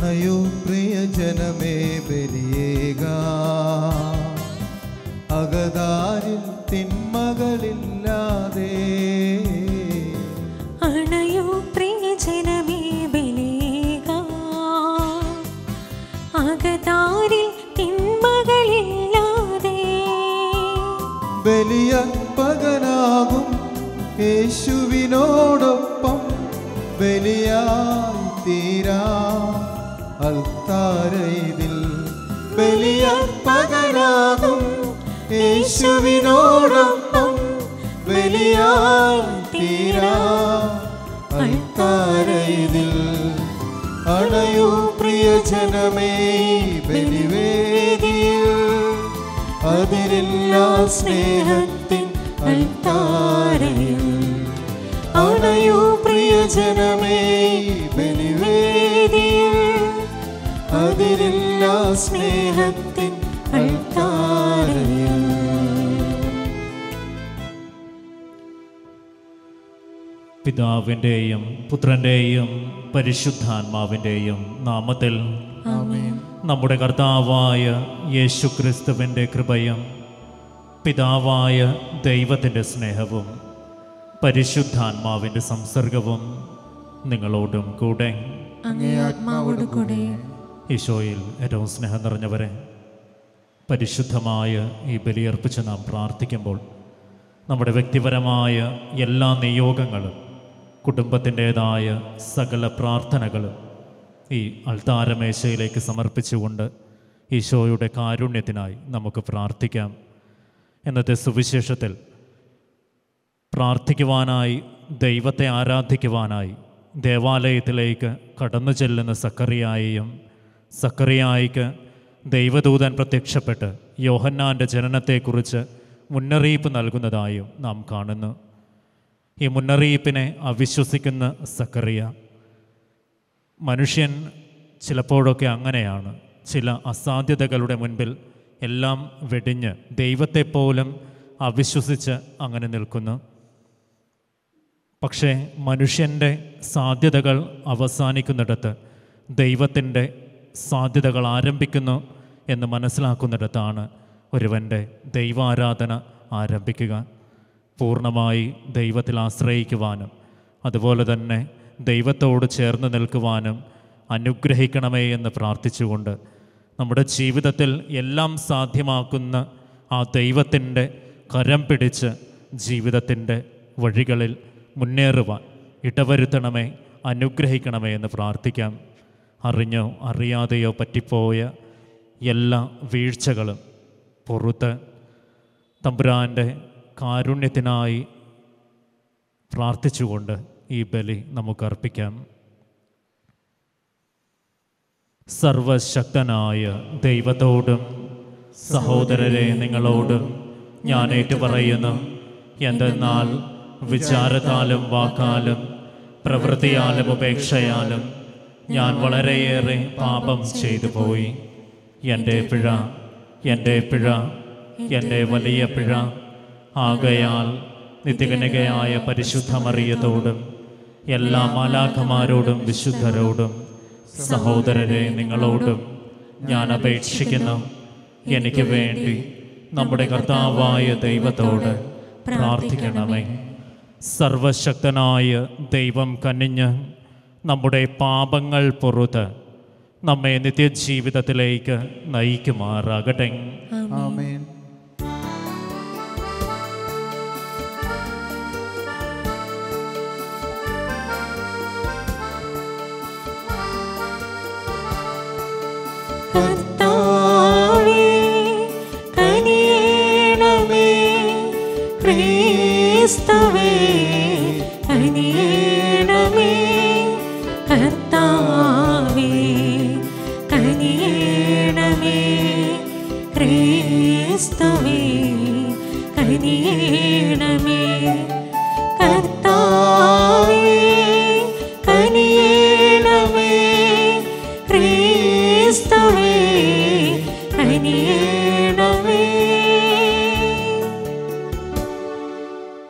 അണയൂ പ്രിയജനമേ ബലിയേക അകതാരിൽ തിന്മകളില്ലാതെ അണയോ പ്രിയജനമേ ബലിയേക അകതാരിൽ തിന്മകളില്ലാതെ ബലിയപ്പകനാകും യേശുവിനോടൊപ്പം ബലിയായി തീരാ അൽത്താരയിതിൽ ബലിയപ്പകനാകും യേശുവിനോടൊപ്പം ബലിയായി തീരാ അൽത്താരയിതിൽ അണയൂ പ്രിയജനമേ ബലിവേദിയിൽ അതിരില്ല സ്നേഹത്തിൻ അൽത്താരയിൽ അണയൂ പ്രിയജനമേ ബലിവേദിയിൽ അതിരില്ല സ്നേഹത്തിൻ അൽത്താരയിൽ പിതാവിൻ്റെയും പുത്രൻ്റെയും പരിശുദ്ധാത്മാവിൻ്റെയും നാമത്തിൽ നമ്മുടെ കർത്താവായ യേശു ക്രിസ്തുവിൻ്റെ കൃപയും പിതാവായ ദൈവത്തിൻ്റെ സ്നേഹവും പരിശുദ്ധാത്മാവിൻ്റെ സംസർഗവും നിങ്ങളോടും കൂടെ അങ്ങേ ആത്മാവോട് കൂടെ ഈശോയിൽ ഏറ്റവും സ്നേഹം നിറഞ്ഞവരെ പരിശുദ്ധമായ ഈ ബലിയർപ്പിച്ച് നാം പ്രാർത്ഥിക്കുമ്പോൾ നമ്മുടെ വ്യക്തിപരമായ എല്ലാ നിയോഗങ്ങളും കുടുംബത്തിൻ്റേതായ സകല പ്രാർത്ഥനകളും ഈ അൾത്താരമേശയിലേക്ക് സമർപ്പിച്ചുകൊണ്ട് ഈശോയുടെ കാരുണ്യത്തിനായി നമുക്ക് പ്രാർത്ഥിക്കാം ഇന്നത്തെ സുവിശേഷത്തിൽ പ്രാർത്ഥിക്കുവാനായി ദൈവത്തെ ആരാധിക്കുവാനായി ദേവാലയത്തിലേക്ക് കടന്നു ചെല്ലുന്ന സക്കറിയായെയും സക്കറിയായിക്ക് ദൈവദൂതൻ പ്രത്യക്ഷപ്പെട്ട് യോഹന്നാൻ്റെ ജനനത്തെക്കുറിച്ച് മുന്നറിയിപ്പ് നൽകുന്നതായും നാം കാണുന്നു ഈ മുന്നറിയിപ്പിനെ അവിശ്വസിക്കുന്ന സക്കറിയ മനുഷ്യൻ ചിലപ്പോഴൊക്കെ അങ്ങനെയാണ് ചില അസാധ്യതകളുടെ മുൻപിൽ എല്ലാം വെടിഞ്ഞ് ദൈവത്തെപ്പോലും അവിശ്വസിച്ച് അങ്ങനെ നിൽക്കുന്നു പക്ഷേ മനുഷ്യൻ്റെ സാധ്യതകൾ അവസാനിക്കുന്നിടത്ത് ദൈവത്തിൻ്റെ സാധ്യതകൾ ആരംഭിക്കുന്നു എന്ന് മനസ്സിലാക്കുന്നിടത്താണ് ഒരുവൻ്റെ ദൈവാരാധന ആരംഭിക്കുക പൂർണ്ണമായി ദൈവത്തിൽ ആശ്രയിക്കുവാനും അതുപോലെ തന്നെ ദൈവത്തോട് ചേർന്ന് നിൽക്കുവാനും അനുഗ്രഹിക്കണമേ എന്ന് പ്രാർത്ഥിച്ചുകൊണ്ട് നമ്മുടെ ജീവിതത്തിൽ എല്ലാം സാധ്യമാക്കുന്ന ആ ദൈവത്തിൻ്റെ കരം പിടിച്ച് ജീവിതത്തിൻ്റെ വഴികളിൽ മുന്നേറുവാൻ ഇടവരുത്തണമേ അനുഗ്രഹിക്കണമേ എന്ന് പ്രാർത്ഥിക്കാം അറിഞ്ഞോ അറിയാതെയോ പറ്റിപ്പോയ എല്ലാ വീഴ്ചകളും പുറത്ത് തമ്പുരാൻ്റെ കാരുണ്യത്തിനായി പ്രാർത്ഥിച്ചുകൊണ്ട് ഈ ബലി നമുക്ക് അർപ്പിക്കാം സർവശക്തനായ ദൈവത്തോടും സഹോദരരെ നിങ്ങളോടും ഞാൻ ഏറ്റുപറയുന്നു എന്തെന്നാൽ വിചാരത്താലും വാക്കാലും പ്രവൃത്തിയാലും ഉപേക്ഷയാലും ഞാൻ വളരെയേറെ പാപം ചെയ്തു പോയി എൻ്റെ പിഴ എൻ്റെ പിഴ എൻ്റെ വലിയ പിഴ ആകയാൽ നിത്യകനികയായ പരിശുദ്ധ മറിയത്തോടും എല്ലാ മാലാഖമാരോടും വിശുദ്ധരോടും സഹോദരരെ നിങ്ങളോടും ഞാൻ അപേക്ഷിക്കുന്നു എനിക്ക് വേണ്ടി നമ്മുടെ കർത്താവായ ദൈവത്തോട് പ്രാർത്ഥിക്കണമേ സർവശക്തനായ ദൈവം കനിഞ്ഞ് നമ്മുടെ പാപങ്ങൾ പുറത്ത് നമ്മെ നിത്യജീവിതത്തിലേക്ക് നയിക്കുമാറാകട്ടെ ആമേൻ കർത്താവേ കനിയണമേ ക്രിസ്തുവേ കനിയണമേ കർത്താവേ കനിയണമേ ക്രിസ്തുവേ കനിയണമേ കർത്താവേ കനിയണമേ ക്രിസ്തുവേ കനിയണമേ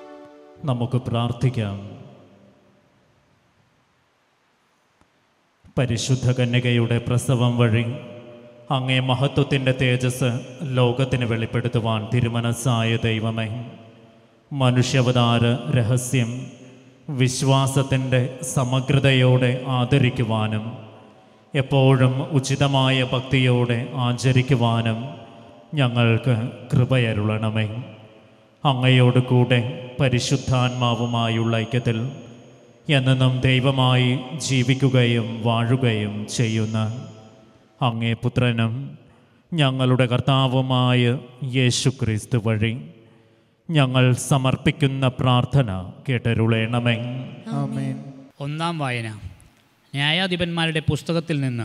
നമുക്ക് പ്രാർത്ഥിക്കാം പരിശുദ്ധ കന്യകയുടെ പ്രസവം വഴി അങ്ങേ മഹത്വത്തിൻ്റെ തേജസ് ലോകത്തിന് വെളിപ്പെടുത്തുവാൻ തിരുമനസ്സായ ദൈവമേ മനുഷ്യാവതാര രഹസ്യം വിശ്വാസത്തിൻ്റെ സമഗ്രതയോടെ ആദരിക്കുവാനും എപ്പോഴും ഉചിതമായ ഭക്തിയോടെ ആചരിക്കുവാനും ഞങ്ങൾക്ക് കൃപയരുളണമേ അങ്ങയോട് കൂടെ പരിശുദ്ധാത്മാവുമായുള്ള ഐക്യത്തിൽ എന്നും ദൈവമായി ജീവിക്കുകയും വാഴുകയും ചെയ്യുന്ന അങ്ങേ പുത്രനും ഞങ്ങളുടെ കർത്താവുമായ യേശു ക്രിസ്തു വഴി ഞങ്ങൾ സമർപ്പിക്കുന്ന പ്രാർത്ഥന കേട്ടരുളേണമേ ആമേൻ ഒന്നാം വായന ന്യായാധിപന്മാരുടെ പുസ്തകത്തിൽ നിന്ന്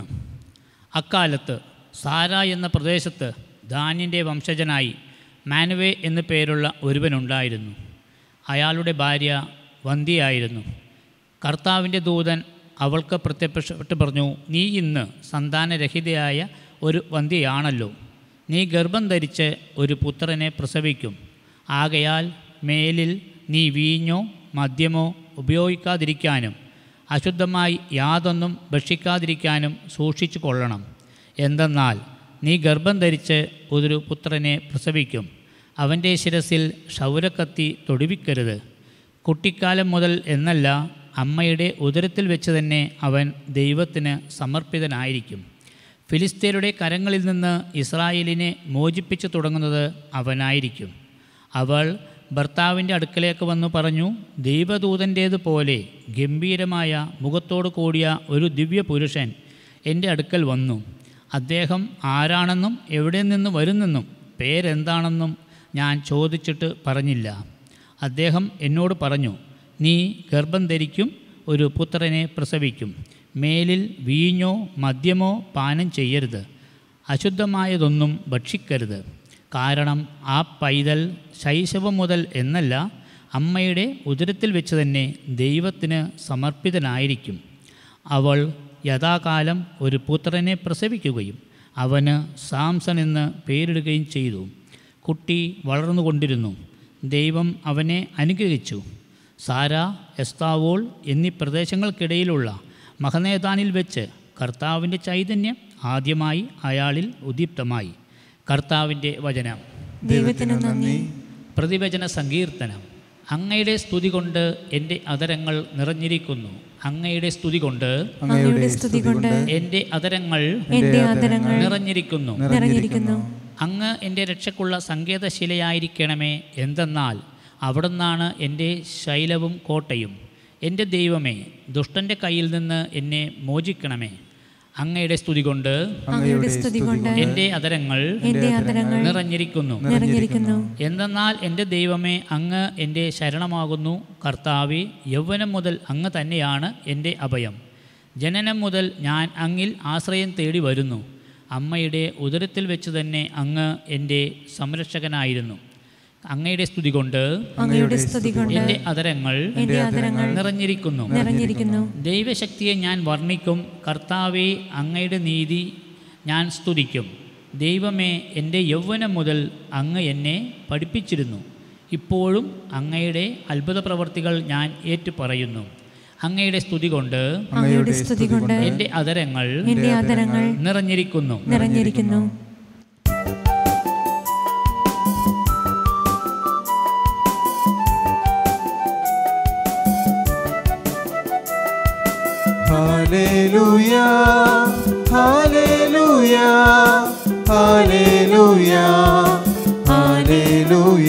അക്കാലത്ത് സാര എന്ന പ്രദേശത്ത് ദാനിൻ്റെ വംശജനായി മാനുവേ എന്നു പേരുള്ള ഒരുവനുണ്ടായിരുന്നു അയാളുടെ ഭാര്യ വന്ധ്യയായിരുന്നു കർത്താവിൻ്റെ ദൂതൻ അവൾക്ക് പ്രത്യക്ഷപ്പെട്ട് പറഞ്ഞു നീ ഇന്ന് സന്താനരഹിതയായ ഒരു വന്ധ്യയാണല്ലോ നീ ഗർഭം ധരിച്ച് ഒരു പുത്രനെ പ്രസവിക്കും ആകയാൽ മേലിൽ നീ വീഞ്ഞോ മദ്യമോ ഉപയോഗിക്കാതിരിക്കാനും അശുദ്ധമായി യാതൊന്നും ഭക്ഷിക്കാതിരിക്കാനും സൂക്ഷിച്ചു കൊള്ളണം എന്തെന്നാൽ നീ ഗർഭം ധരിച്ച് ഒരു പുത്രനെ പ്രസവിക്കും അവൻ്റെ ശിരസിൽ ക്ഷൗരക്കത്തി തൊടുവിക്കരുത് കുട്ടിക്കാലം മുതൽ എന്നല്ല അമ്മയുടെ ഉദരത്തിൽ വെച്ച് തന്നെ അവൻ ദൈവത്തിന് സമർപ്പിതനായിരിക്കും ഫിലിസ്തീനയുടെ കരങ്ങളിൽ നിന്ന് ഇസ്രായേലിനെ മോചിപ്പിച്ചു തുടങ്ങുന്നത് അവനായിരിക്കും അവൾ ഭർത്താവിൻ്റെ അടുക്കലേക്ക് വന്നു പറഞ്ഞു ദൈവദൂതൻ്റേതുപോലെ ഗംഭീരമായ മുഖത്തോടു കൂടിയ ഒരു ദിവ്യ പുരുഷൻ എൻ്റെ അടുക്കൽ വന്നു അദ്ദേഹം ആരാണെന്നും എവിടെ നിന്ന് വരുന്നെന്നും പേരെന്താണെന്നും ഞാൻ ചോദിച്ചിട്ട് പറഞ്ഞില്ല അദ്ദേഹം എന്നോട് പറഞ്ഞു നീ ഗർഭം ധരിക്കും ഒരു പുത്രനെ പ്രസവിക്കും മേലിൽ വീഞ്ഞോ മദ്യമോ പാനം ചെയ്യരുത് അശുദ്ധമായതൊന്നും ഭക്ഷിക്കരുത് കാരണം ആ പൈതൽ ശൈശവം മുതൽ എന്നല്ല അമ്മയുടെ ഉദരത്തിൽ വെച്ച് തന്നെ ദൈവത്തിന് സമർപ്പിതനായിരിക്കും അവൾ യഥാകാലം ഒരു പുത്രനെ പ്രസവിക്കുകയും അവന് സാംസൺ എന്ന് പേരിടുകയും ചെയ്തു കുട്ടി വളർന്നുകൊണ്ടിരുന്നു ദൈവം അവനെ അനുഗ്രഹിച്ചു സാര എസ്താവോൾ എന്നീ പ്രദേശങ്ങൾക്കിടയിലുള്ള മഹനേതാനിൽ വെച്ച് കർത്താവിൻ്റെ ചൈതന്യം ആദ്യമായി അയാളിൽ ഉദീപ്തമായി കർത്താവിൻ്റെ വചനം ദൈവത്തിന് നന്ദി പ്രതിവചന സങ്കീർത്തനം അങ്ങയുടെ സ്തുതി കൊണ്ട് എൻ്റെ അതരങ്ങൾ നിറഞ്ഞിരിക്കുന്നു അങ്ങയുടെ സ്തുതി കൊണ്ട് അങ്ങയുടെ സ്തുതി കൊണ്ട് എൻ്റെ അതരങ്ങൾ എന്റെ ആദരങ്ങൾ നിറഞ്ഞിരിക്കുന്നു നിറഞ്ഞിരിക്കുന്നു അങ്ങ് എൻ്റെ രക്ഷയ്ക്കുള്ള സങ്കേതശിലയായിരിക്കണമേ എന്തെന്നാൽ അവിടുന്നാണ് എൻ്റെ ശൈലവും കോട്ടയും എൻ്റെ ദൈവമേ ദുഷ്ടൻ്റെ കയ്യിൽ നിന്ന് എന്നെ മോചിക്കണമേ അങ്ങയുടെ സ്തുതി കൊണ്ട് അങ്ങയുടെ സ്തുതി കൊണ്ട് എൻ്റെ അതരങ്ങൾ എന്റെ ആദരങ്ങൾ നിറഞ്ഞിരിക്കുന്നു നിറഞ്ഞിരിക്കുന്നു എന്തെന്നാൽ എൻ്റെ ദൈവമേ അങ്ങ് എൻ്റെ ശരണമാകുന്നു കർത്താവെ യൗവനം മുതൽ അങ്ങ് തന്നെയാണ് എൻ്റെ അഭയം ജനനം മുതൽ ഞാൻ അങ്ങിൽ ആശ്രയം തേടി വരുന്നു അമ്മയുടെ ഉദരത്തിൽ വെച്ച് തന്നെ അങ്ങ് എൻ്റെ സംരക്ഷകനായിരുന്നു അങ്ങയുടെ സ്തുതി കൊണ്ട് അങ്ങയുടെ സ്തുതി കൊണ്ട് എൻ്റെ അതരങ്ങൾ എന്റെ ആദരങ്ങൾ നിറഞ്ഞിരിക്കുന്നു നിറഞ്ഞിരിക്കുന്നു ദൈവശക്തിയെ ഞാൻ വർണ്ണിക്കും കർത്താവെ അങ്ങയുടെ നീതി ഞാൻ സ്തുതിക്കും ദൈവമേ എൻ്റെ യൗവനം മുതൽ അങ്ങ് എന്നെ പഠിപ്പിച്ചിരുന്നു ഇപ്പോഴും അങ്ങയുടെ അത്ഭുത പ്രവർത്തികൾ ഞാൻ ഏറ്റുപറയുന്നു അങ്ങയുടെ സ്തുതി കൊണ്ട് അങ്ങയുടെ സ്തുതി കൊണ്ട് എൻ്റെ അതരങ്ങൾ എന്റെ ആദരങ്ങൾ നിറഞ്ഞിരിക്കുന്നു നിറഞ്ഞിരിക്കുന്നു ഹല്ലേലൂയ ഹല്ലേലൂയ ഹല്ലേലൂയ ഹല്ലേലൂയ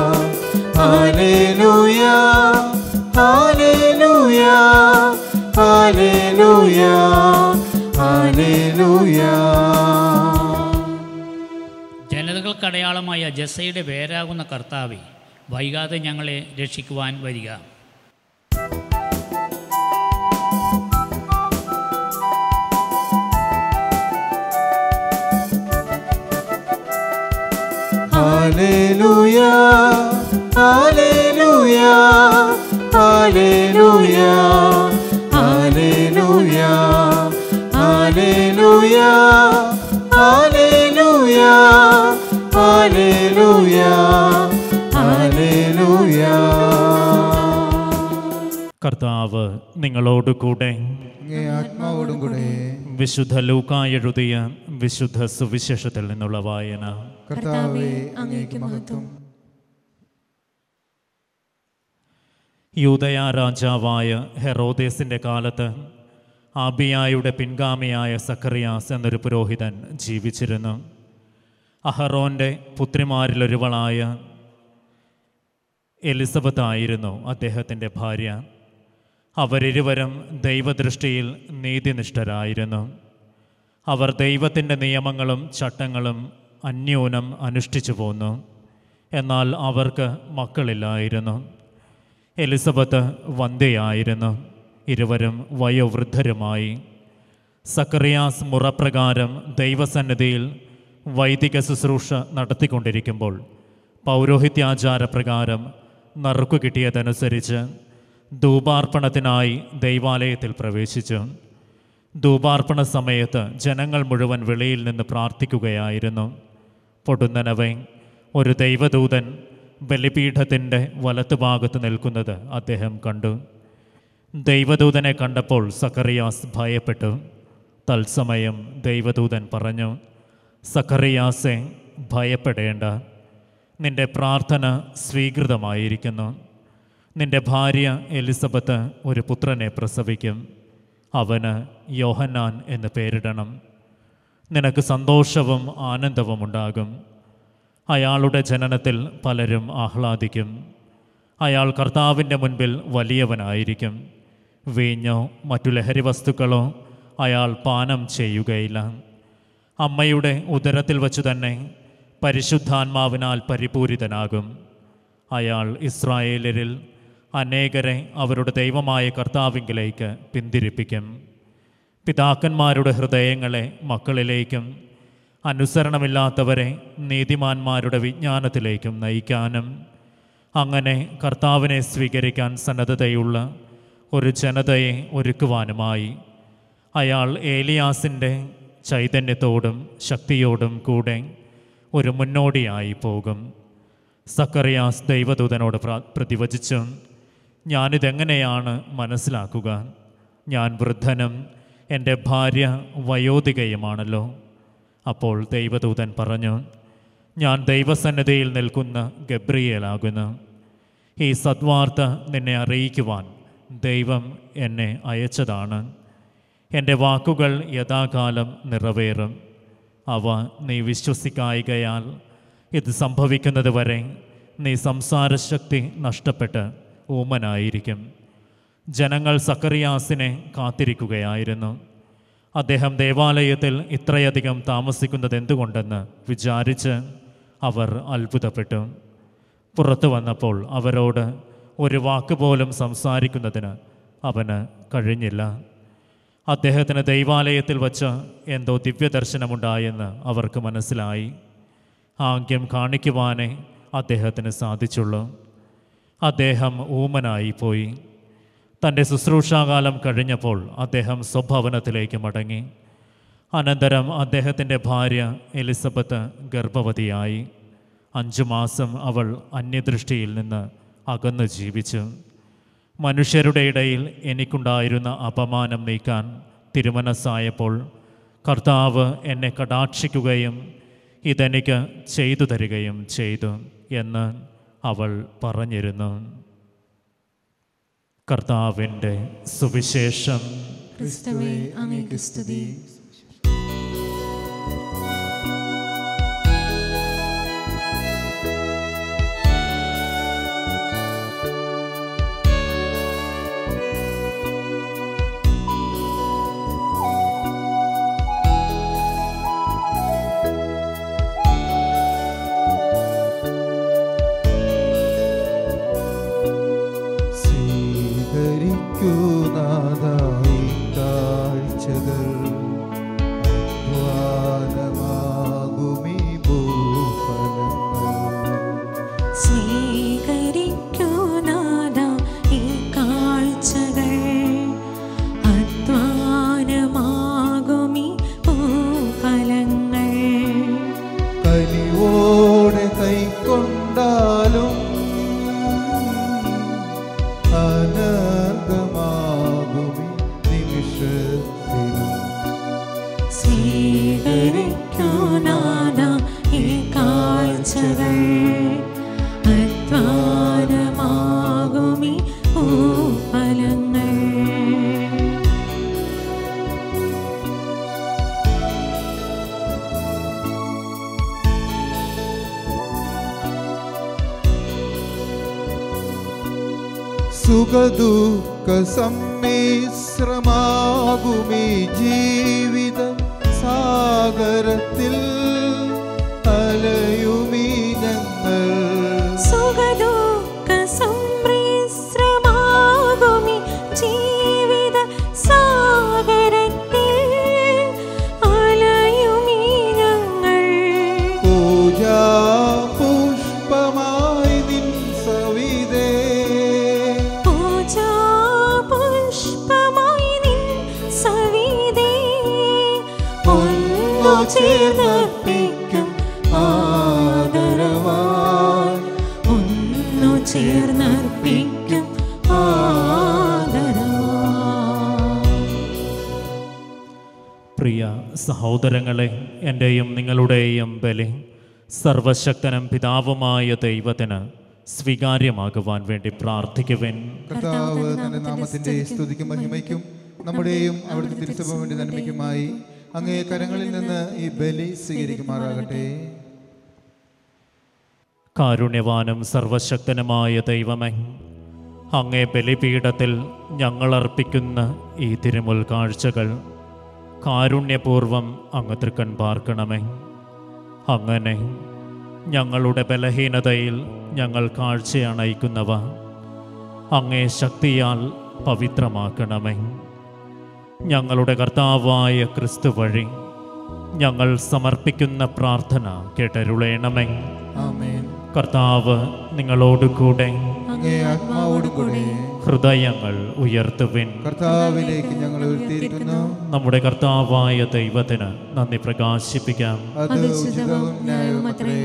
ഹല്ലേലൂയ ഹല്ലേലൂയ ഹല്ലേലൂയ ഹല്ലേലൂയ ജനതകൾക്കടയാളമായ ജസയുടെ പേരാകുന്ന കർത്താവെ വൈകാതെ ഞങ്ങളെ രക്ഷിക്കുവാൻ വരിക ഹല്ലേലൂയ ഹല്ലേലൂയ ഹല്ലേലൂയ ഹല്ലേലൂയ ഹല്ലേലൂയ ഹല്ലേലൂയ ഹല്ലേലൂയ ഹല്ലേലൂയ കർത്താവ് നിങ്ങളോട് കൂടെ അങ്ങേ ആത്മാവോടും കൂടെ വിശുദ്ധ ലൂക്കായ എഴുതിയ വിശുദ്ധ സുവിശേഷത്തിൽ നിന്നുള്ള വായന കർത്താവെ അങ്ങേക്ക് മഹത്വം യൂതയ രാജാവായ ഹെറോദേസിൻ്റെ കാലത്ത് ആബിയായുടെ പിൻഗാമിയായ സക്കറിയാസ് എന്നൊരു പുരോഹിതൻ ജീവിച്ചിരുന്നു അഹറോൻ്റെ പുത്രിമാരിലൊരുവളായ എലിസബത്ത് ആയിരുന്നു അദ്ദേഹത്തിൻ്റെ ഭാര്യ അവരിരുവരും ദൈവദൃഷ്ടിയിൽ നീതിനിഷ്ഠരായിരുന്നു അവർ ദൈവത്തിൻ്റെ നിയമങ്ങളും ചട്ടങ്ങളും അന്യൂനം അനുഷ്ഠിച്ചു പോന്നു എന്നാൽ അവർക്ക് മക്കളില്ലായിരുന്നു എലിസബത്ത് വന്ധ്യയായിരുന്നു ഇരുവരും വയോവൃദ്ധരുമായി സക്കറിയാസ് മുറപ്രകാരം ദൈവസന്നിധിയിൽ വൈദിക ശുശ്രൂഷ നടത്തിക്കൊണ്ടിരിക്കുമ്പോൾ പൗരോഹിത്യാചാരപ്രകാരം നറുക്കു കിട്ടിയതനുസരിച്ച് ധൂപാർപ്പണത്തിനായി ദൈവാലയത്തിൽ പ്രവേശിച്ചു ധൂപാർപ്പണ സമയത്ത് ജനങ്ങൾ മുഴുവൻ വെളിയിൽ നിന്ന് പ്രാർത്ഥിക്കുകയായിരുന്നു പൊടുന്നനവെ ഒരു ദൈവദൂതൻ ബലിപീഠത്തിൻ്റെ വലത്തുഭാഗത്ത് നിൽക്കുന്നത് അദ്ദേഹം കണ്ടു ദൈവദൂതനെ കണ്ടപ്പോൾ സക്കറിയാസ് ഭയപ്പെട്ടു തത്സമയം ദൈവദൂതൻ പറഞ്ഞു സക്കറിയാസെ ഭയപ്പെടേണ്ട നിന്റെ പ്രാർത്ഥന സ്വീകൃതമായിരിക്കുന്നു നിന്റെ ഭാര്യ എലിസബത്ത് ഒരു പുത്രനെ പ്രസവിക്കും അവന് യോഹന്നാൻ എന്ന് പേരിടണം നിനക്ക് സന്തോഷവും ആനന്ദവും ഉണ്ടാകും അയാളുടെ ജനനത്തിൽ പലരും ആഹ്ലാദിക്കും അയാൾ കർത്താവിൻ്റെ മുൻപിൽ വലിയവനായിരിക്കും വീഞ്ഞോ മറ്റു ലഹരി വസ്തുക്കളോ അയാൾ പാനം ചെയ്യുകയില്ല അമ്മയുടെ ഉദരത്തിൽ വച്ചു തന്നെ പരിശുദ്ധാത്മാവിനാൽ പരിപൂരിതനാകും അയാൾ ഇസ്രായേലരിൽ അനേകരെ അവരുടെ ദൈവമായ കർത്താവിങ്കിലേക്ക് പിന്തിരിപ്പിക്കും പിതാക്കന്മാരുടെ ഹൃദയങ്ങളെ മക്കളിലേക്കും അനുസരണമില്ലാത്തവരെ നീതിമാന്മാരുടെ വിജ്ഞാനത്തിലേക്കും നയിക്കാനും അങ്ങനെ കർത്താവിനെ സ്വീകരിക്കാൻ സന്നദ്ധതയുള്ള ഒരു ജനതയെ ഒരുക്കുവാനുമായി അയാൾ ഏലിയാസിൻ്റെ ചൈതന്യത്തോടും ശക്തിയോടും കൂടെ ഒരു മുന്നോടിയായി പോകും സക്കറിയാസ് ദൈവദൂതനോട് പ്ര- പ്രതിവചിച്ചു ഞാനിതെങ്ങനെയാണ് മനസ്സിലാക്കുക ഞാൻ വൃദ്ധനും എൻ്റെ ഭാര്യ വയോധികയുമാണല്ലോ അപ്പോൾ ദൈവദൂതൻ പറഞ്ഞു ഞാൻ ദൈവസന്നിധിയിൽ നിൽക്കുന്ന ഗബ്രിയേലാകുന്നു ഈ സദ്വാർത്ത നിന്നെ അറിയിക്കുവാൻ ദൈവം എന്നെ അയച്ചതാണ് എൻ്റെ വാക്കുകൾ യഥാകാലം നിറവേറും അവ നീ വിശ്വസിക്കായികയാൽ ഇത് സംഭവിക്കുന്നത് വരെ നീ സംസാരശക്തി നഷ്ടപ്പെട്ട് ഊമനായിരിക്കും ജനങ്ങൾ സക്കറിയാസിനെ കാത്തിരിക്കുകയായിരുന്നു അദ്ദേഹം ദേവാലയത്തിൽ ഇത്രയധികം താമസിക്കുന്നത് എന്തുകൊണ്ടെന്ന് വിചാരിച്ച് അവർ അത്ഭുതപ്പെട്ടു പുറത്തു വന്നപ്പോൾ അവരോട് ഒരു വാക്ക് പോലും സംസാരിക്കുന്നതിന് അവന് കഴിഞ്ഞില്ല അദ്ദേഹത്തിന് ദൈവാലയത്തിൽ വച്ച് എന്തോ ദിവ്യദർശനമുണ്ടായെന്ന് അവർക്ക് മനസ്സിലായി ആംഗ്യം കാണിക്കുവാനേ അദ്ദേഹത്തിന് സാധിച്ചുള്ളൂ അദ്ദേഹം ഊമനായി പോയി തൻ്റെ ശുശ്രൂഷാകാലം കഴിഞ്ഞപ്പോൾ അദ്ദേഹം സ്വഭവനത്തിലേക്ക് മടങ്ങി അനന്തരം അദ്ദേഹത്തിൻ്റെ ഭാര്യ എലിസബത്ത് ഗർഭവതിയായി അഞ്ചു മാസം അവൾ അന്യദൃഷ്ടിയിൽ നിന്ന് അകന്നു ജീവിച്ചു മനുഷ്യരുടെ ഇടയിൽ എനിക്കുണ്ടായിരുന്ന അപമാനം നീക്കാൻ തിരുമനസ്സായപ്പോൾ കർത്താവ് എന്നെ കടാക്ഷിക്കുകയും ഇതെനിക്ക് ചെയ്തു തരികയും ചെയ്തു എന്ന് അവൾ പറഞ്ഞിരുന്നു കർത്താവിൻ്റെ സുവിശേഷം ക്രിസ്തുവേ അങ്ങേക്ക് സ്തുതി സ്വീകരിക്കൂ നാഥായി കാഴ്ചകൾ കാഴ്ചകൾ അധ്വാനമാകുമി ഫലങ്ങൾ സുഖദുഃഖ സമ്മിശ്രമാകുമീ ജീവിത സാഗരത്തിൽ അലയുമീ ഞങ്ങൾ സുഖദുഃഖ സംപ്രേസ്രമാകുമി ജീവിത സാഗരത്തിൽ അലയുമീ ഞങ്ങൾ പൂജാ പുഷ്പമായി നിൻ സവിതേ പൂജാ പുഷ്പമായി നിൻ സവിധേ ഒന്നു ചേർന്നർപ്പിക്കും ആദരവായി ഒന്നു ചേർന്നർപ്പിക്കും ആദരവായി പ്രിയ സഹോദരങ്ങളെ എൻ്റെയും നിങ്ങളുടെയും ബലി സർവശക്തനും പിതാവുമായ ദൈവത്തിന് സ്വീകാര്യമാകുവാൻ വേണ്ടി പ്രാർത്ഥിക്കുവിൻ കർത്താവ് തന്റെ നാമത്തിന്റെ സ്തുതിക്കും മഹിമയ്ക്കും നമ്മുടെയും അവിടുത്തെ തിരുസഭ വേണ്ടി നന്മയ്ക്കുമായി അങ്ങേ കരങ്ങളിൽ നിന്ന് ഈ ബലി സ്വീകരിക്കുമാറാകട്ടെ കാരുണ്യവാനും സർവശക്തനുമായ ദൈവമേ അങ്ങേ ബലിപീഠത്തിൽ ഞങ്ങളർപ്പിക്കുന്ന ഈ തിരുമുൽ കാഴ്ചകൾ കാരുണ്യപൂർവം അങ്ങ് തൃക്കൺ പാർക്കണമേ അങ്ങനെ ഞങ്ങളുടെ ബലഹീനതയിൽ ഞങ്ങൾ കാഴ്ചയണയിക്കുന്നവ അങ്ങേ ശക്തിയാൽ പവിത്രമാക്കണമേ ഞങ്ങളുടെ കർത്താവായ ക്രിസ്തു വഴി ഞങ്ങൾ സമർപ്പിക്കുന്ന പ്രാർത്ഥന കേട്ടരുളേണമേ ആമേൻ കർത്താവ് നിങ്ങളോട് കൂടെ അങ്ങേ ആത്മാവോടും കൂടെ ഹൃദയങ്ങൾ ഉയർത്തുവിൻ കർത്താവിലേക്ക് ഞങ്ങൾ ഉയർത്തിയിരിക്കുന്നു നമ്മുടെ കർത്താവായ ദൈവത്തിന് നന്ദി പ്രകാശിപ്പിക്കാം അത് ഉചിതവും ന്യായവും അത്രേ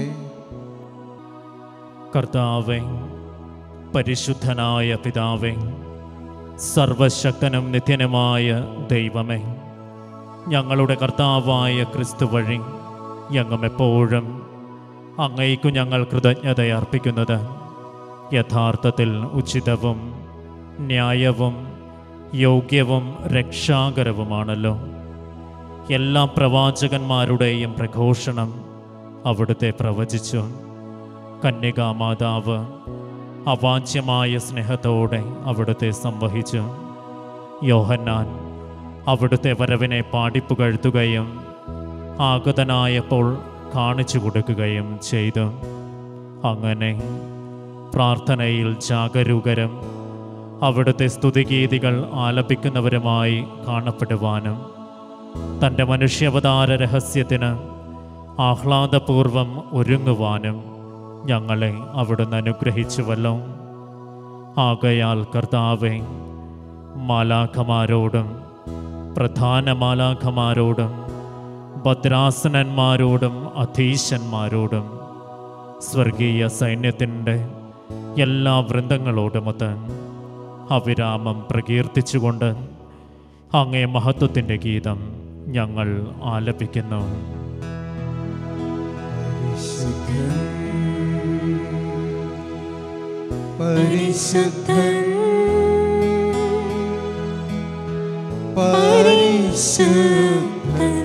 കർത്താവെ പരിശുദ്ധനായ പിതാവേ സർവശക്തനും നിത്യനുമായ ദൈവമേ ഞങ്ങളുടെ കർത്താവായ ക്രിസ്തു വഴി ഞങ്ങൾ എപ്പോഴും അങ്ങേക്കു ഞങ്ങൾ കൃതജ്ഞത അർപ്പിക്കുന്നത് യഥാർത്ഥത്തിൽ ഉചിതവും ന്യായവും യോഗ്യവും രക്ഷാകരവുമാണല്ലോ എല്ലാ പ്രവാചകന്മാരുടെയും പ്രഘോഷണം അവിടുത്തെ പ്രവചിച്ചു കന്യകാമാതാവ് അവാച്യമായ സ്നേഹത്തോടെ അവിടുത്തെ സംവഹിച്ചു യോഹന്നാൻ അവിടുത്തെ വരവിനെ പാടിപ്പുകഴ്ത്തുകയും ആഗതനായപ്പോൾ കാണിച്ചു കൊടുക്കുകയും ചെയ്തു അങ്ങനെ പ്രാർത്ഥനയിൽ ജാഗരൂകരും അവിടുത്തെ സ്തുതിഗീതികൾ ആലപിക്കുന്നവരുമായി കാണപ്പെടുവാനും തൻ്റെ മനുഷ്യാവതാര രഹസ്യത്തിന് ആഹ്ലാദപൂർവം ഒരുങ്ങുവാനും ഞങ്ങളെ അവിടുന്ന് അനുഗ്രഹിച്ചുവല്ലോ ആകയാൽ കർത്താവെ മാലാഖമാരോടും പ്രധാന മാലാഖമാരോടും ഭദ്രാസനന്മാരോടും അധീശന്മാരോടും സ്വർഗീയ സൈന്യത്തിൻ്റെ എല്ലാ വൃന്ദങ്ങളോടുമൊത്ത് അവിരാമം പ്രകീർത്തിച്ചുകൊണ്ട് അങ്ങേ മഹത്വത്തിൻ്റെ ഗീതം ഞങ്ങൾ ആലപിക്കുന്നു പരിശുദ്ധൻ പരിശുദ്ധൻ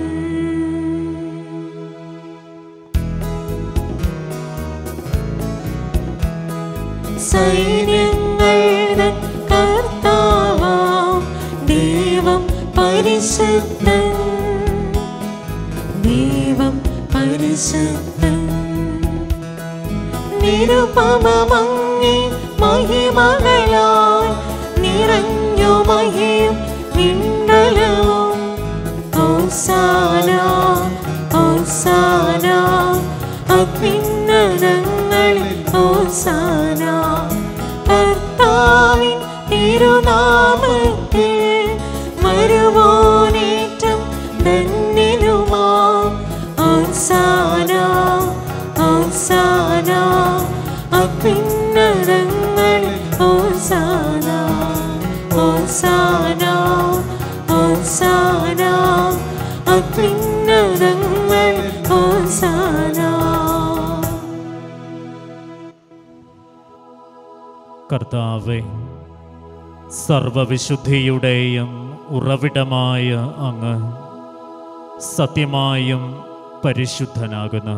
സൈന്യങ്ങൾ തൻ കർത്താവാം ദൈവം പരിശുദ്ധൻ ദൈവം പരിശുദ്ധൻ നിരുപമങ്ങി മഹിമകളാൽ നിറഞ്ഞു മഹിയും മിണ്ടലവും ഹോസാന ഹോസാന അത്യുന്നതങ്ങളിൽ ഹോസാന കർത്താവിൻ തിരുനാമത്തിൽ വരുവോനേറ്റം ധന്യനുമാം ഹോസാന ഹോസാന അത്യുന്നതങ്ങളിൽ ഹോസാന ഹോസാന ഹോസാന അത്യുന്നതങ്ങളിൽ ഹോസാന കർത്താവെ സർവവിശുദ്ധിയുടെയും ഉറവിടമായ അങ്ങ് സത്യമായും പരിശുദ്ധനാകുന്നു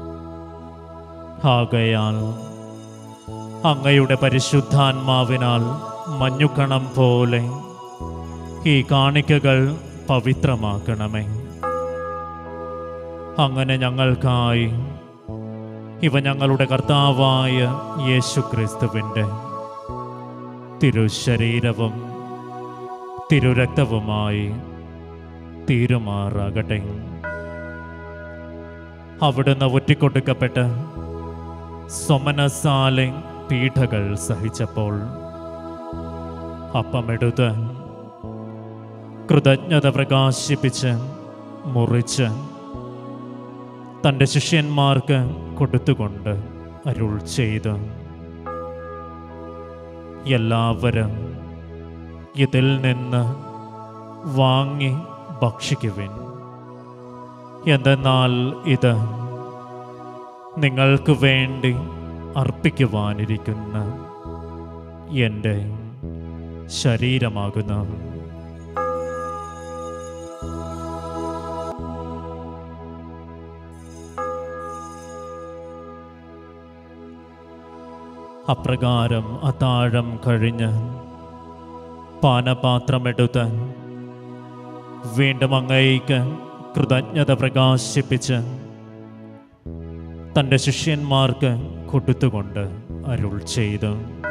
ആകയാൽ അങ്ങയുടെ പരിശുദ്ധാത്മാവിനാൽ മഞ്ഞുകണം പോലെ ഈ കാണിക്കകൾ പവിത്രമാക്കണമേ അങ്ങനെ ഞങ്ങൾക്കായി ഇവ ഞങ്ങളുടെ കർത്താവായ യേശു ക്രിസ്തുവിൻ്റെ തിരുശരീരവും തിരുരക്തവുമായി തീരുമാറാകട്ടെ അവിടുന്ന് ഒറ്റിക്കൊടുക്കപ്പെട്ട് സൊമനസാലെ പീഠകൾ സഹിച്ചപ്പോൾ അപ്പമെടുത്ത് കൃതജ്ഞത പ്രകാശിപ്പിച്ച് മുറിച്ച് തൻ്റെ ശിഷ്യന്മാർക്ക് കൊടുത്തുകൊണ്ട് അരുൾ ചെയ്ത് എല്ലാവരും ഇതിൽ നിന്ന് വാങ്ങി ഭക്ഷിക്കുവിൻ എന്തെന്നാൽ ഇത് നിങ്ങൾക്ക് വേണ്ടി അർപ്പിക്കുവാനിരിക്കുന്ന എൻ്റെ ശരീരമാകുന്നു അപ്രകാരം അത്താഴം കഴിഞ്ഞ് പാനപാത്രമെടുത്ത് വീണ്ടും അങ്ങയ്ക്ക് കൃതജ്ഞത പ്രകാശിപ്പിച്ച് തൻ്റെ ശിഷ്യന്മാർക്ക് കൊടുത്തുകൊണ്ട് അരുൾ ചെയ്തു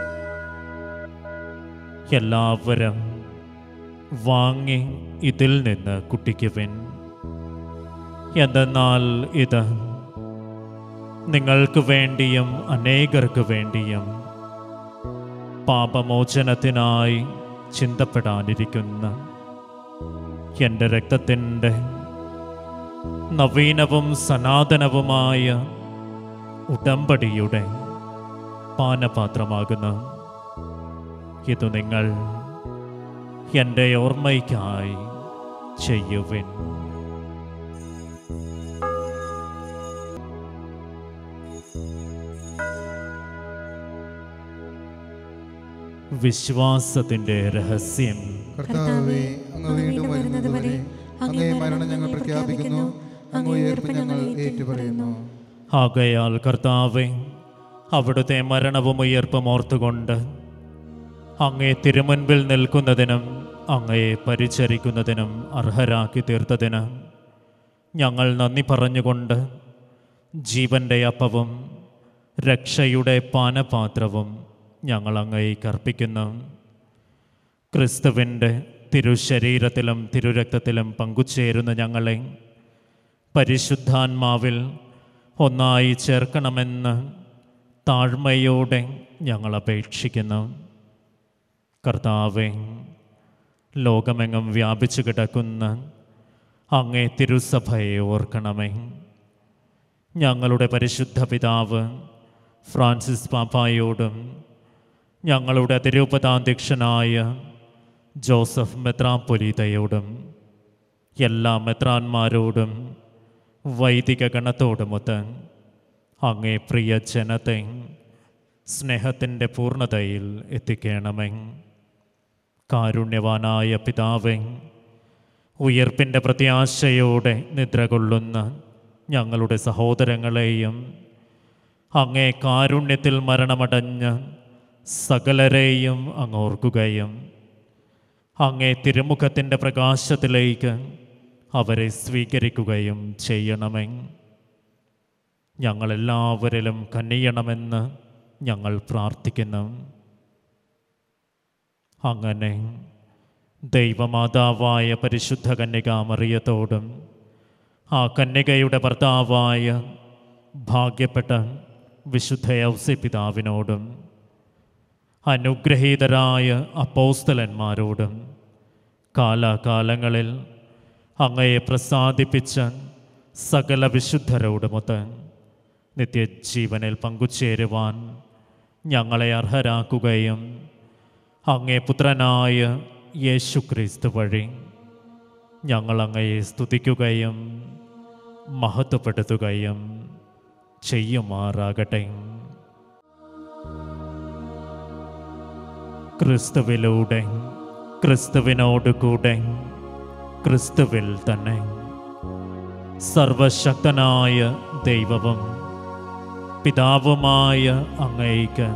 എല്ലാവരും വാങ്ങി ഇതിൽ നിന്ന് കുട്ടിക്കുവിൻ എന്തെന്നാൽ ഇത് നിങ്ങൾക്ക് വേണ്ടിയും അനേകർക്ക് വേണ്ടിയും പാപമോചനത്തിനായി ചിന്തപ്പെടാനിരിക്കുന്ന എൻ്റെ രക്തത്തിൻ്റെ നവീനവും സനാതനവുമായ ഉടമ്പടിയുടെ പാനപാത്രമാകുന്നു ഇത് നിങ്ങൾ എൻ്റെ ഓർമ്മയ്ക്കായി ചെയ്യുവിൻ വിശ്വാസത്തിൻ്റെ രഹസ്യം കർത്താവെ അങ്ങ് വീണ്ടും വരുന്നത് വരെ അങ്ങേ മരണം ഞങ്ങൾ പ്രഖ്യാപിക്കുന്നു അങ്ങ് ഉയർപ്പ് ഞങ്ങൾ ഏറ്റുപറയുന്നു ആകയാൽ കർത്താവെ അവിടുത്തെ മരണവും ഉയർപ്പും ഓർത്തുകൊണ്ട് അങ്ങേ തിരുമുൻപിൽ നിൽക്കുന്നതിനും അങ്ങയെ പരിചരിക്കുന്നതിനും അർഹരാക്കി തീർത്തതിന് ഞങ്ങൾ നന്ദി പറഞ്ഞുകൊണ്ട് ജീവൻ്റെ അപ്പവും രക്ഷയുടെ പാനപാത്രവും ഞങ്ങൾ അങ്ങേക്ക് അർപ്പിക്കുന്നു ക്രിസ്തുവിൻ്റെ തിരുശരീരത്തിലും തിരുരക്തത്തിലും പങ്കുചേരുന്ന ഞങ്ങളെ പരിശുദ്ധാത്മാവിൽ ഒന്നായി ചേർക്കണമെന്ന് താഴ്മയോടെ ഞങ്ങൾ അപേക്ഷിക്കുന്നു കർത്താവെ ലോകമെങ്ങും വ്യാപിച്ചു കിടക്കുന്ന അങ്ങേ തിരുസഭയെ ഓർക്കണമേ ഞങ്ങളുടെ പരിശുദ്ധ പിതാവ് ഫ്രാൻസിസ് പാപ്പായോടും ഞങ്ങളുടെ തിരുപതാധ്യക്ഷനായ ജോസഫ് മെത്രാപ്പൊലീതയോടും എല്ലാ മെത്രാന്മാരോടും വൈദിക ഗണത്തോടുമൊത്ത് അങ്ങേ പ്രിയ ജനത്തെ സ്നേഹത്തിൻ്റെ പൂർണ്ണതയിൽ എത്തിക്കണമേ കാരുണ്യവാനായ പിതാവേ ഉയർപ്പിൻ്റെ പ്രത്യാശയോടെ നിദ്ര കൊള്ളുന്ന ഞങ്ങളുടെ സഹോദരങ്ങളെയും അങ്ങേ കാരുണ്യത്തിൽ മരണമടഞ്ഞ സകലരെയും അങ്ങ് ഓർക്കുകയും അങ്ങേ തിരുമുഖത്തിൻ്റെ പ്രകാശത്തിലേക്ക് അവരെ സ്വീകരിക്കുകയും ചെയ്യണമേ ഞങ്ങളെല്ലാവരിലും കനിയണമെന്ന് ഞങ്ങൾ പ്രാർത്ഥിക്കുന്നു അങ്ങനെ ദൈവമാതാവായ പരിശുദ്ധ കന്യകാമറിയത്തോടും ആ കന്യകയുടെ ഭർത്താവായ ഭാഗ്യപ്പെട്ട വിശുദ്ധ ഔസി പിതാവിനോടും അനുഗ്രഹീതരായ അപ്പോസ്തലന്മാരോടും കാലാകാലങ്ങളിൽ അങ്ങയെ പ്രസാദിപ്പിച്ച സകല വിശുദ്ധരോടുമൊത്ത് നിത്യജീവനിൽ പങ്കുചേരുവാൻ ഞങ്ങളെ അർഹരാക്കുകയും അങ്ങേ പുത്രനായ യേശു ക്രിസ്തു വഴി ഞങ്ങൾ അങ്ങയെ സ്തുതിക്കുകയും മഹത്വപ്പെടുത്തുകയും ചെയ്യുമാറാകട്ടെ ക്രിസ്തുവിലൂടെ ക്രിസ്തുവിനോട് കൂടെ ക്രിസ്തുവിൽ തന്നെ സർവശക്തനായ ദൈവവും പിതാവുമായ അങ്ങയ്ക്ക്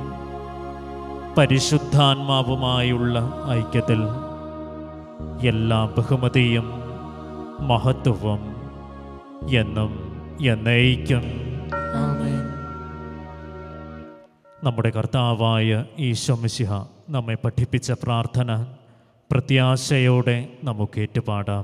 പരിശുദ്ധാത്മാവുമായുള്ള ഐക്യത്തിൽ എല്ലാ ബഹുമതിയും മഹത്വവും എന്നും എന്നേക്കും ആമേൻ നമ്മുടെ കർത്താവായ ഈശോമിശിഹ നമ്മെ പഠിപ്പിച്ച പ്രാർത്ഥന പ്രത്യാശയോടെ നമുക്ക് ഏറ്റുപാടാം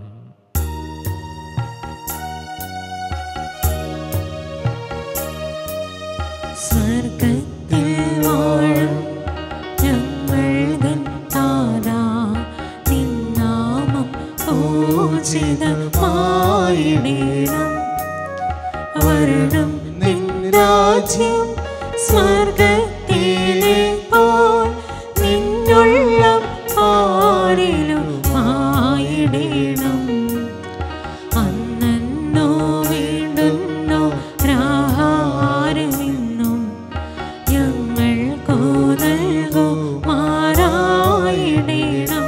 സ്വർഗത്തിൽ വാഴും ഞങ്ങൾ തൻ താരാ നിന്നാമം പൂജിതമായിടേണം വരണം നിൻ രാജ്യം സ്വർഗത്തിലെ പോൽ നിന്നുള്ള പാരിലും ആയിടേണം അന്നോ വീണ്ടുന്നോ രാഹാരമിന്നും ഞങ്ങൾക്കു നൽകുമാറായിടേണം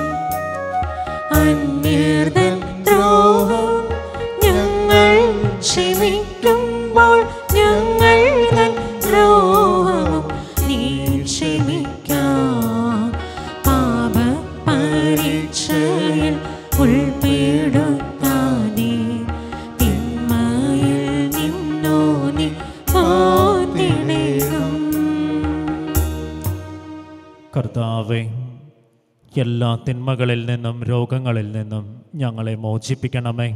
അന്യർതൻ ദ്രോഹം ഞങ്ങൾ ക്ഷമിക്കുമ്പോൾ ഞങ്ങൾ തൻ ദ്രോഹവും നീ ക്ഷമിക്കാം പാപ പരീക്ഷയിൽ ഉൾപ്പെടുത്താനേ തിന്മയിൽ നിന്നോ നീ കാത്തിടേണം കർത്താവെ എല്ലാ തിന്മകളിൽ നിന്നും രോഗങ്ങളിൽ നിന്നും ഞങ്ങളെ മോചിപ്പിക്കണമേ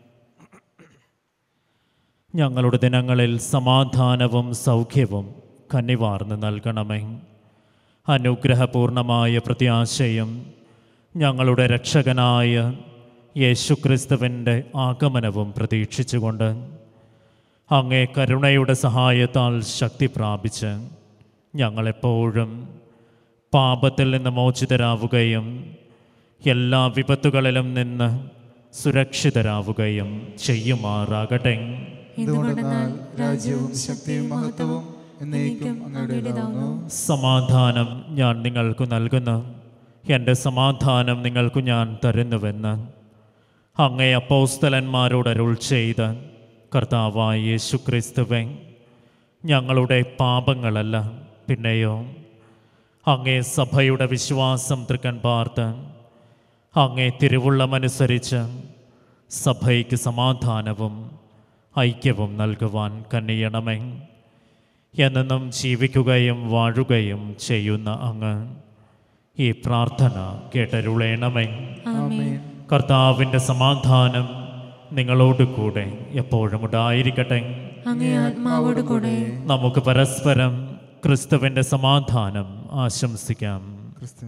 ഞങ്ങളുടെ ദിനങ്ങളിൽ സമാധാനവും സൗഖ്യവും കന്നിവാർന്ന് നൽകണമേ അനുഗ്രഹപൂർണമായ പ്രത്യാശയും ഞങ്ങളുടെ രക്ഷകനായ യേശുക്രിസ്തുവിൻ്റെ ആഗമനവും പ്രതീക്ഷിച്ചുകൊണ്ട് അങ്ങേ കരുണയുടെ സഹായത്താൽ ശക്തി പ്രാപിച്ച് ഞങ്ങളെപ്പോഴും പാപത്തിൽ നിന്ന് മോചിതരാവുകയും എല്ലാ വിപത്തുകളിലും നിന്ന് സുരക്ഷിതരാവുകയും ചെയ്യുമാറാകട്ടെ എന്തുകൊണ്ടെന്നാൽ രാജ്യവും ശക്തിയും മഹത്വവും എന്നേക്കും അങ്ങയുടേതാവുന്നു സമാധാനം ഞാൻ നിങ്ങൾക്ക് നൽകുന്നു എൻ്റെ സമാധാനം നിങ്ങൾക്ക് ഞാൻ തരുന്നുവെന്ന് അങ്ങേ അപ്പോസ്തലന്മാരോട് അരുൾ ചെയ്ത് കർത്താവായ യേശു ക്രിസ്തുവെ ഞങ്ങളുടെ പാപങ്ങളല്ല പിന്നെയോ അങ്ങേ സഭയുടെ വിശ്വാസം തൃക്കൻ പാർത്ത് അങ്ങേ തിരുവുള്ളമനുസരിച്ച് സഭയ്ക്ക് സമാധാനവും ഐക്യവും നൽകുവാൻ കന്നിയണമേ എന്നെന്നും ജീവിക്കുകയും വാഴുകയും ചെയ്യുന്ന അങ്ങ് ഈ പ്രാർത്ഥന കേട്ടരുളേണമേ ആമേൻ കർത്താവിൻ്റെ സമാധാനം നിങ്ങളോട് കൂടെ എപ്പോഴും ഉണ്ടായിരിക്കട്ടെ അങ്ങേ ആത്മാവോട് കൂടെ നമുക്ക് പരസ്പരം ക്രിസ്തുവിൻ്റെ സമാധാനം ആശംസിക്കാം ക്രിസ്തു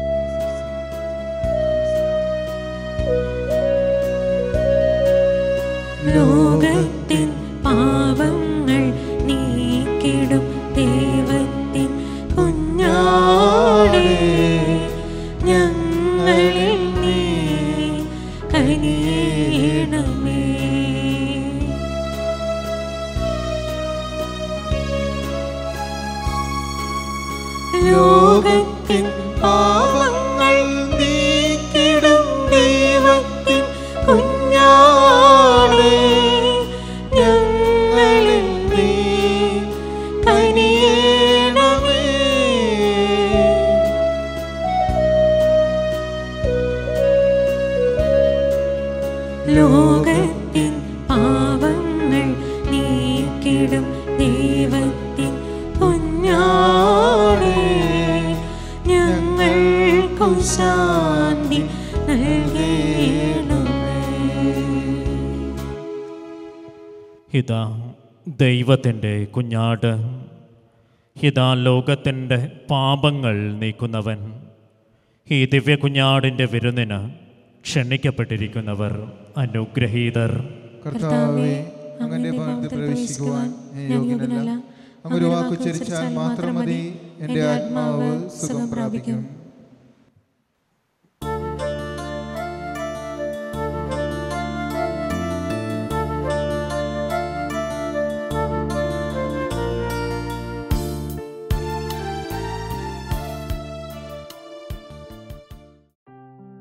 ലോകത്തിൻ പാപങ്ങൾ നീക്കിടും ദൈവത്തിൻ കുഞ്ഞാടേ ഞങ്ങളിൽ നീ കനിയണമേ ലോകത്തിൻ പാപങ്ങൾ നീക്കിടും ദൈവത്തിൻ കുഞ്ഞാടേ ഞങ്ങളിൽ നീ കനിയണമേ ലോകത്തിൻ പാപങ്ങൾ നീക്കിടും ദൈവത്തിൻ കുഞ്ഞാടേ ഞങ്ങൾക്കു ശാന്തി നൽകണമേ ഇതാ ദൈവത്തിൻ്റെ കുഞ്ഞാട് ഇതാ ലോകത്തിൻ്റെ പാപങ്ങൾ നീക്കുന്നവൻ ഈ ദിവ്യ കുഞ്ഞാടിൻ്റെ വിരുന്നിന് ക്ഷണിക്കപ്പെട്ടിരിക്കുന്നവർ അനുഗ്രഹീതർ കർത്താവെ അങ്ങനെ ഭാഗത്ത് പ്രവേശിക്കുവാൻ ഞാൻ യോഗ്യനല്ല അങ്ങ് ഒരു വാക്ക് ഉച്ചരിച്ചാൽ മാത്രം മതി എൻ്റെ ആത്മാവ് സുഖം പ്രാപിക്കും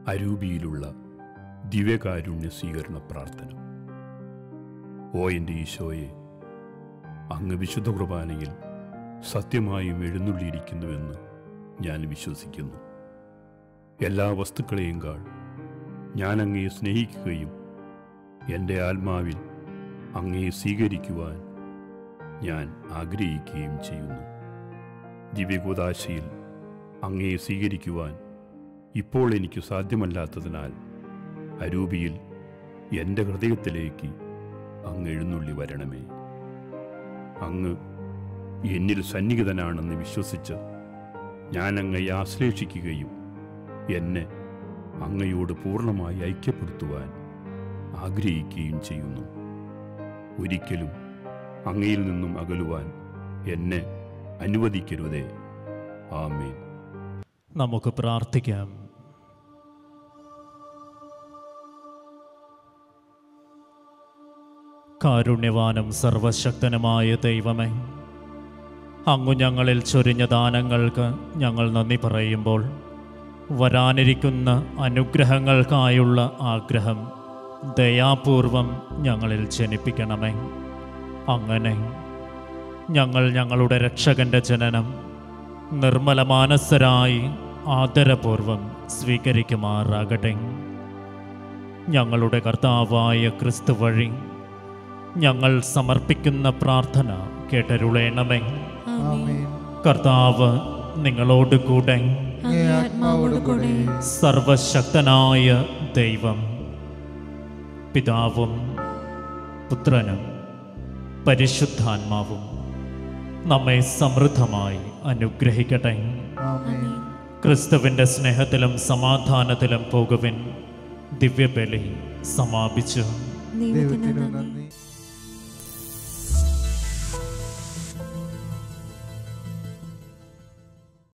അരൂപിയിലുള്ള ദിവ്യകാരുണ്യ സ്വീകരണ പ്രാർത്ഥന ഓ എൻ്റെ ഈശോയെ അങ്ങ് വിശുദ്ധ കുർബാനയിൽ സത്യമായും എഴുന്നള്ളിയിരിക്കുന്നുവെന്ന് ഞാൻ വിശ്വസിക്കുന്നു എല്ലാ വസ്തുക്കളെയും കാൾ ഞാൻ അങ്ങയെ സ്നേഹിക്കുകയും എൻ്റെ ആത്മാവിൽ അങ്ങയെ സ്വീകരിക്കുവാൻ ഞാൻ ആഗ്രഹിക്കുകയും ചെയ്യുന്നു ദിവ്യകൂതാശയിൽ അങ്ങയെ സ്വീകരിക്കുവാൻ ഇപ്പോൾ എനിക്ക് സാധ്യമല്ലാത്തതിനാൽ അരൂപിയിൽ എൻ്റെ ഹൃദയത്തിലേക്ക് അങ്ങ് എഴുന്നള്ളി വരണമേ അങ്ങ് എന്നിൽ സന്നിഹിതനാണെന്ന് വിശ്വസിച്ച് ഞാൻ അങ്ങയെ ആശ്ലേഷിക്കുകയും എന്നെ അങ്ങയോട് പൂർണ്ണമായി ഐക്യപ്പെടുത്തുവാൻ ആഗ്രഹിക്കുകയും ചെയ്യുന്നു ഒരിക്കലും അങ്ങയിൽ നിന്നും അകലുവാൻ എന്നെ അനുവദിക്കരുതേ ആമേൻ നമുക്ക് പ്രാർത്ഥിക്കാം കാരുണ്യവാനും സർവശക്തനുമായ ദൈവമേ അങ്ങു ഞങ്ങളിൽ ചൊരിഞ്ഞ ദാനങ്ങൾക്ക് ഞങ്ങൾ നന്ദി പറയുമ്പോൾ വരാനിരിക്കുന്ന അനുഗ്രഹങ്ങൾക്കായുള്ള ആഗ്രഹം ദയാപൂർവം ഞങ്ങളിൽ ജനിപ്പിക്കണമേ അങ്ങനെ ഞങ്ങൾ ഞങ്ങളുടെ രക്ഷകന്റെ ജനനം നിർമ്മല മാനസരായി ആദരപൂർവം സ്വീകരിക്കുമാറാകട്ടെ ഞങ്ങളുടെ കർത്താവായ ക്രിസ്തു വഴി ഞങ്ങൾ സമർപ്പിക്കുന്ന പ്രാർത്ഥന കേട്ടരുളേണമേ ആമേൻ കർത്താവ് നിങ്ങളോട് കൂടെ അങ്ങേ ആത്മാവോട് കൂടെ സർവശക്തനായ ദൈവം പിതാവും പുത്രനും പരിശുദ്ധാത്മാവും നമ്മെ സമൃദ്ധമായി അനുഗ്രഹിക്കട്ടെ ആമേൻ ക്രിസ്തുവിൻ്റെ സ്നേഹത്തിലും സമാധാനത്തിലും പോകുവിൻ ദിവ്യബലി സമാപിച്ചു ദൈവത്തിന് ദൈവത്തിന് നന്ദി നന്ദി